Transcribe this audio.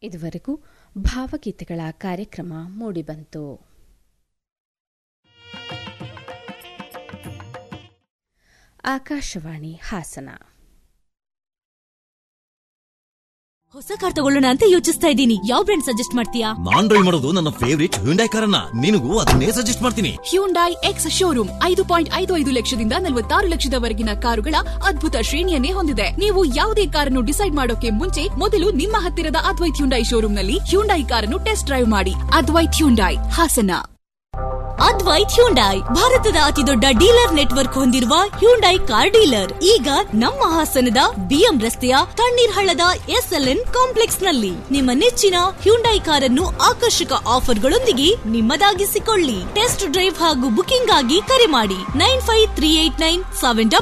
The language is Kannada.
ಇದುವರೆಗೂ ಭಾವಗೀತೆಗಳ ಕಾರ್ಯಕ್ರಮ ಮೂಡಿಬಂತು ಆಕಾಶವಾಣಿ ಹಾಸನ ಹೊಸ ಕಾರ್ ತಗೊಳ್ಳೋಣ ಅಂತ ಯೋಚಿಸ್ತಾ ಇದ್ದೀನಿ ಯಾವ ಬ್ರ್ಯಾಂಡ್ ಸಜೆಸ್ಟ್ ಮಾಡ್ತೀಯಾ ನಾನ್ ಡ್ರೈವ್ ಮಾಡೋದು ನನ್ನ ಫೇವರಿಟ್ ಹ್ಯುಂಡೈ ಕಾರನ್ನ ನಿನಗೂ ಅದನ್ನೇ ಸಜೆಸ್ಟ್ ಮಾಡ್ತೀನಿ ಹ್ಯುಂಡೈ ಎಕ್ಸ್ ಶೋರೂಮ್ ಐದು ಪಾಯಿಂಟ್ ಐದು ಐದು ಲಕ್ಷದಿಂದ ನಲವತ್ತಾರು ಲಕ್ಷದವರೆಗಿನ ಕಾರುಗಳ ಅದ್ಭುತ ಶ್ರೇಣಿಯನ್ನೇ ಹೊಂದಿದೆ ನೀವು ಯಾವುದೇ ಕಾರನ್ನು ಡಿಸೈಡ್ ಮಾಡೋಕೆ ಮುಂಚೆ ಮೊದಲು ನಿಮ್ಮ ಹತ್ತಿರದ ಅದ್ವೈತ್ ಹ್ಯುಂಡೈ ಶೋರೂಮ್ನಲ್ಲಿ ಹ್ಯುಂಡೈ ಕಾರನ್ನು ಟೆಸ್ಟ್ ಡ್ರೈವ್ ಮಾಡಿ ಅದ್ವೈತ್ ಹ್ಯುಂಡೈ ಹಾಸನ ಅದ್ವೈತ್ ಹ್ಯುಂಡೈ ಭಾರತದ ಅತಿದೊಡ್ಡ ಡೀಲರ್ ನೆಟ್ವರ್ಕ್ ಹೊಂದಿರುವ ಹ್ಯುಂಡೈ ಕಾರ್ ಡೀಲರ್ ಈಗ ನಮ್ಮ ಹಾಸನದ ಬಿಎಂ ರಸ್ತೆಯ ತಣ್ಣೀರ್ ಹಳ್ಳದ ಎಸ್ಎಲ್ಎನ್ ಕಾಂಪ್ಲೆಕ್ಸ್ ನಲ್ಲಿ ನಿಮ್ಮ ನೆಚ್ಚಿನ ಹ್ಯುಂಡೈ ಕಾರನ್ನು ಆಕರ್ಷಕ ಆಫರ್ಗಳೊಂದಿಗೆ ನಿಮ್ಮದಾಗಿಸಿಕೊಳ್ಳಿ ಟೆಸ್ಟ್ ಡ್ರೈವ್ ಹಾಗೂ ಬುಕಿಂಗ್ ಆಗಿ ಕರೆ ಮಾಡಿ nine five three eight nine seven